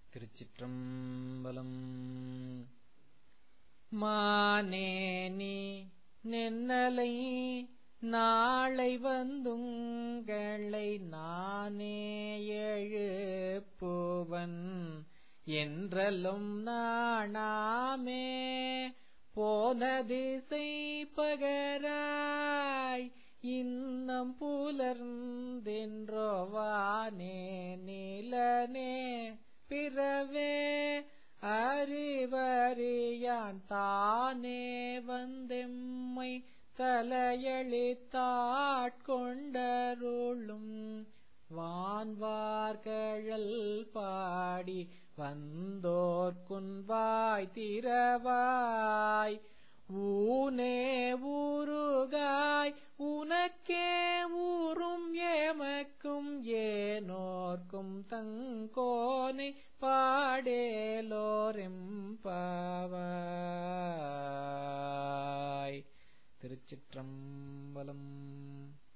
திருச்சிற்றம்பலம் மானேனி நென்னலை நாளை வந்துங்களை நானே எழுப்புவன் என்றலும் நாணாமே போன திசை பகராய் இன்னம் புலர்ந்தென்றோவானே நீலனே பிறவே அறிவறியான் தானே வந்தெம்மை தலையளித்தாட்கொண்டருளும் வான்வார்கழல் பாடி வந்தோர்க்குன்வாய் திரவாய் ஊனே ஊருகாய் உனக்கே ஊரும் ஏமக்கும் ஏனோர்க்கும் தங்கோனை பாடேலோரெம்பாவாய் திருச்சிற்றம்பலம்